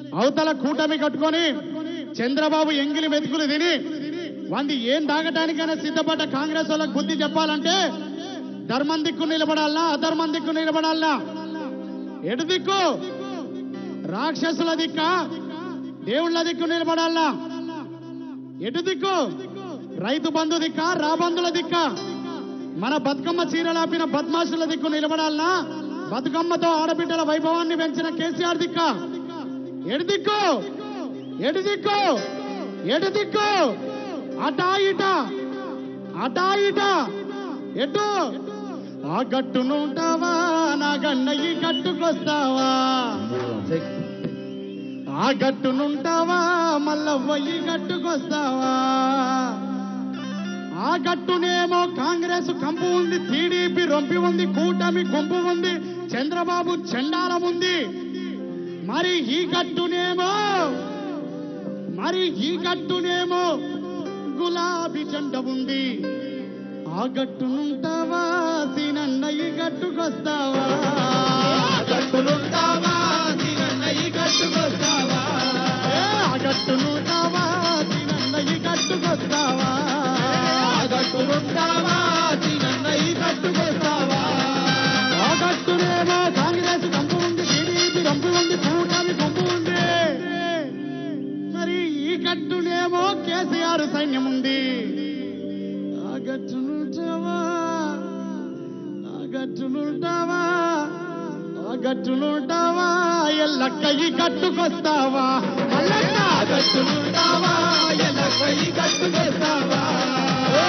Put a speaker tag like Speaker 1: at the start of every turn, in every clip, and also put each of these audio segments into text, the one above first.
Speaker 1: అవతల కూటమి కట్టుకొని చంద్రబాబు ఎంగిలి మెతుకులు తిని వంది ఏం తాగటానికైనా సిద్ధపడ్డ కాంగ్రెస్ వాళ్ళకి బుద్ధి చెప్పాలంటే ధర్మం దిక్కు నిలబడాలనా అధర్మం దిక్కు నిలబడాలనా ఎటు దిక్కు రాక్షసుల దిక్క దేవుళ్ళ దిక్కు నిలబడాలనా ఎటు దిక్కు రైతు బంధు దిక్క రాబందుల దిక్క మన బతుకమ్మ చీరలాపిన బద్మాషుల దిక్కు నిలబడాలనా బతుకమ్మతో ఆడబిడ్డల వైభవాన్ని పెంచిన కేసీఆర్ దిక్క ఎటు దిక్కు ఎటు దిక్కు ఎటు దిక్కు అటా ఇట అటా ఇట ఎటు ఆ గట్టునుంటావా నా గన్న ఈ గట్టుకొస్తావా ఆ గట్టునుంటావా మల్లవ్వ ఈ గట్టుకొస్తావా ఆ గట్టునేమో కాంగ్రెస్ కంపు ఉంది టీడీపీ రొంపి ఉంది కూటమి గుంపు ఉంది చంద్రబాబు చండాలం ఉంది మరి ఈ గట్టునేమో మరి ఈ గట్టునేమో గులాబీ జెండ ఉంది ఆ గట్టునుంటావా సీనన్న ఈ గట్టుకొస్తావా ఆ గట్టునుంటావా సీనన్న ఈ గట్టుకొస్తావా ఏ, ఆ గట్టునుంటావా సీనన్న ఈ గట్టుకొస్తావా ఆ గట్టునుంటావా సీనన్న ఈ గట్టుకొస్తావా ఆ గట్టునేమో కాంగ్రెస్ కంపు ఉంది టీడీపీ రంపు ఉంది కూటమి గుంపు ఉంది మరి ఈ గట్టునేమో కేసీఆర్ సైన్యం ఉంది ఆ గట్టునుంటావా ఆ గట్టునుంటావా ఆ గట్టునుంటావా ఎల్లక్క ఈ గట్టుకొస్తావా మల్లక్క ఆ గట్టునుంటావా ఎల్లక్క ఈ గట్టుకొస్తావా ఏ!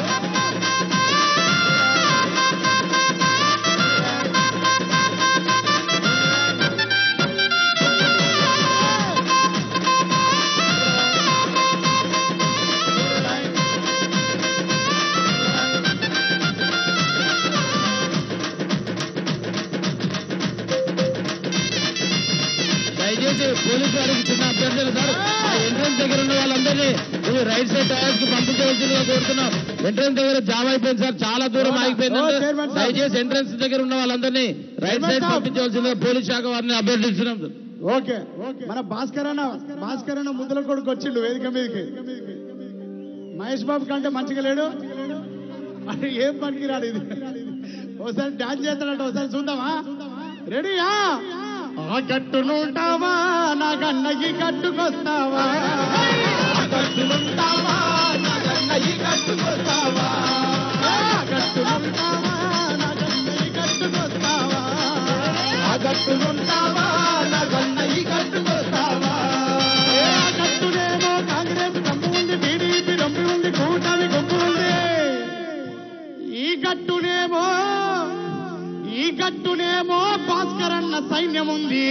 Speaker 2: దయచేసి పోలీసు వారికి చిన్న అభ్యర్థులు సార్ ఆ ఎంట్రన్స్ దగ్గర ఉన్న వాళ్ళందరినీ ఇది రైట్ సైడ్ టైర్స్ కి పంపించవలసిందిగా కోరుతున్నాం ఎంట్రన్స్ దగ్గర జామ్ అయిపోయింది సార్ చాలా దూరం ఆగిపోయింది
Speaker 1: ఓ, చైర్మన్ సార్.
Speaker 2: దయచేసి ఎంట్రన్స్ దగ్గర ఉన్న వాళ్ళందరినీ రైట్
Speaker 1: చైర్మన్
Speaker 2: సైడ్
Speaker 1: సార్.
Speaker 2: పంపించవలసిందిగా పోలీస్ శాఖ వారిని అభ్యర్థిస్తున్నాం సార్
Speaker 1: ఓకే మన భాస్కర్ అన్న భాస్కర్ అన్న ముద్దుల కొడుకు వచ్చిండు వేదిక మీదకి మహేష్ బాబు కంటే మంచిగా లేడు మరి ఏం పనికి రాడు ఇది ఒకసారి డాన్స్ చేస్తాడంట ఒకసారి చూద్దామా రెడీయా ఆ గట్టునుంటావా నా గన్నకి గట్టుకొస్తావా ఆ గట్టునుంటావా నా గన్నకి గట్టుకొస్తావా ఆ గట్టునుంటావా నా గన్నకి గట్టుకొస్తావా ఆ గట్టునుంటావా నా గన్నకి గట్టుకొస్తావా ఏ ఆ గట్టునేమో కాంగ్రెస్ కంపు ఉంది టీడీపీ రొంపి ఉంది కూటమి గుంపు ఉంది ఈ గట్టునేమో ఈ గట్టునేమో భాస్కర్ అన్న సైన్యం ఉంది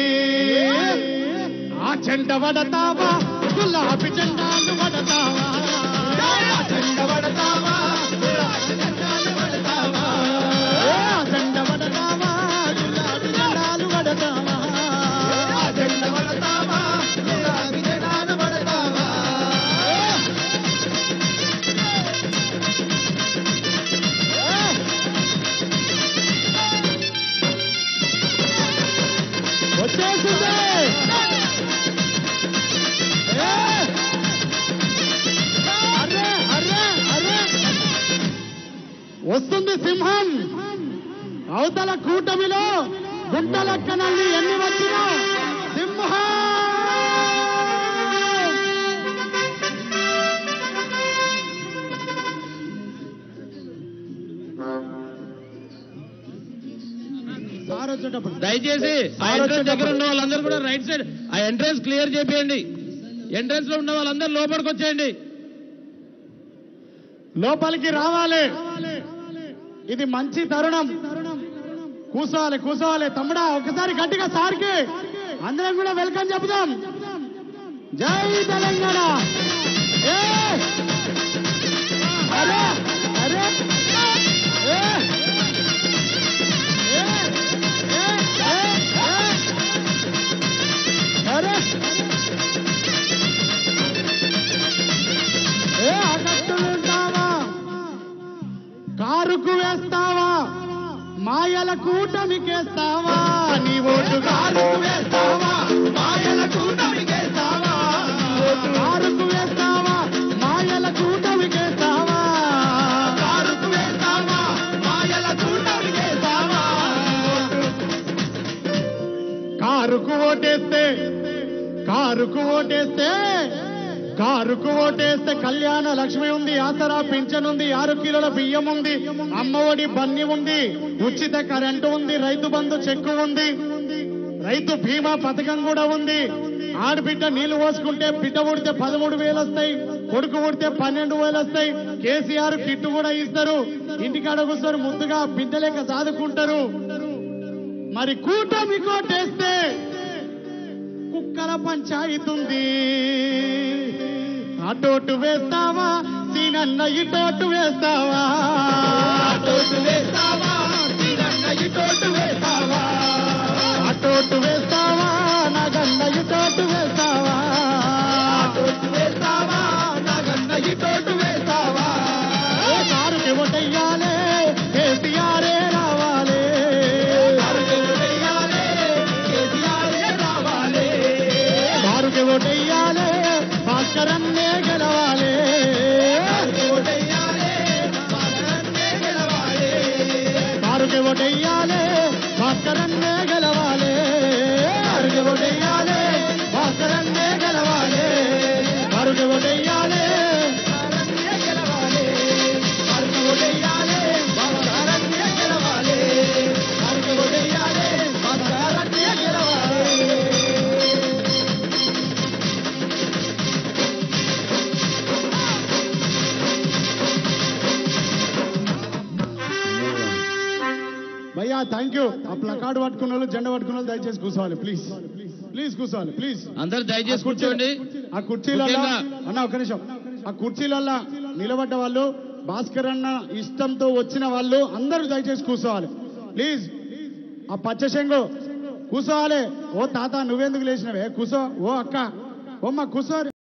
Speaker 1: ఆ చెండ వడతావా గులాబీ జెండాలు వడతావా ఆ చెండ వడతావా గులాబీ జెండాలు వడతావా ఆ చెండ వడతావా గులాబీ జెండాలు వడతావా ఆ చెండ వడతావా గులాబీ జెండాలు వడతావా వచ్చేసింది ఏ! Array, array, array! వస్తుంది సింహం అవతల కూటమిలో గుంటలక్కనల్లి ఎన్ని వచ్చినా సింహం సార్ వచ్చేటప్పుడు
Speaker 2: దయచేసి ఆ ఎంట్రన్స్ దగ్గర ఉన్న వాళ్ళందరూ కూడా రైట్ సైడ్ ఆ ఎంట్రన్స్ క్లియర్ చేపియండి ఎంట్రన్స్ లో ఉన్న వాళ్ళందరూ లోపలికి వచ్చేయండి
Speaker 1: లోపలికి రావాలి ఇది మంచి తరుణం కూసోవాలి కూసోవాలి తమ్ముడా ఒకసారి గట్టిగా సార్కి అందరం కూడా వెల్కమ్ చెబుదాం జై తెలంగాణ ఏ! అరే! అరే! ఏ! ఏ! ఏ! ఏ! ఏ! అరే! ఏ అగట్టులుంటావా కారుకు వేస్తావా మాయల కూటమికేస్తావా నీ ఓటు కారుకు వేస్తావా మాయల కూటమికేస్తావా కారుకు ఓటేస్తే కారుకు ఓటేస్తే కారుకు ఓటేస్తే కళ్యాణ లక్ష్మి ఉంది ఆసరా పింఛన్ ఉంది ఆరు కిలోల బియ్యం ఉంది అమ్మఒడి బన్ని ఉంది ఉచిత కరెంటు ఉంది రైతు బంధు చెక్కు ఉంది రైతు బీమా పథకం కూడా ఉంది ఆడబిడ్డ నీళ్లు పోసుకుంటే బిడ్డ ఉడితే పదమూడు వేలు వస్తాయి కొడుకు ఉడితే పన్నెండు వేలు వస్తాయి కేసీఆర్ కిట్ కూడా ఇస్తారు ఇంటికాడ కూర్చొని ముద్దుగా బిడ్డ లెక్క సాదుకుంటారు మరి కూటమి కోటేస్తే కుక్కల పంచాయతీ ఉంది అటోటు వేస్తావా సీనన్న ఇటోటు వేస్తావా అటోటు వేస్తావా సీనన్న ఇటోటు వేస్తావా అటోటు వేస్తావా నాగన్న ఇటోటు వేస్తావా అటోటు వేస్తావా నాగన్న ఇటోటు వేస్తావా ఏ కారుకి ఓటెయ్యాలే కేసీఆరే రావాలే కారుకి ఓటెయ్యాలే కేసీఆరే రావాలే కారుకి ఓటెయ్యాలే భాస్కరన్నే గెలవాలే కారుకి ఓటెయ్యాలే భాస్కరన్నే గెలవాలే కారుకి ఓటెయ్యాలే భాస్కరన్నే గెలవాలే కారుకి ఓటెయ్యాలే భాస్కరన్నే గెలవాలే కారుకి ఓటెయ్యాలే భాస్కరన్నే గెలవాలే కారుకి ఓటెయ్యాలే భాస్కరన్నే గెలవాలే కారుకి ఓటెయ్యాలే భాస్కరన్నే గెలవాలే భయ్యా థ్యాంక్ యూ ఆ ప్లకార్డ్ పట్టుకున్న వాళ్ళు జెండా పట్టుకున్న వాళ్ళు దయచేసి కూర్చోవాలి ప్లీజ్ ప్లీజ్ కూర్చోవాలి ప్లీజ్
Speaker 2: అందరు దయచేసి కూర్చోండి
Speaker 1: ఆ కుర్చీలలో
Speaker 2: ముఖ్యంగా-
Speaker 1: అన్న ఒక నిమిషం ఆ కుర్చీలలో నిలబడ్డ వాళ్ళు భాస్కర్ అన్న ఇష్టంతో వచ్చిన వాళ్ళు అందరూ దయచేసి కూర్చోవాలి ప్లీజ్ ఆ పచ్చ శంగు కూర్చోవాలి ఓ తాత నువ్వెందుకు లేచినవే కూర్చో ఓ అక్క ఓ అమ్మ కూర్చో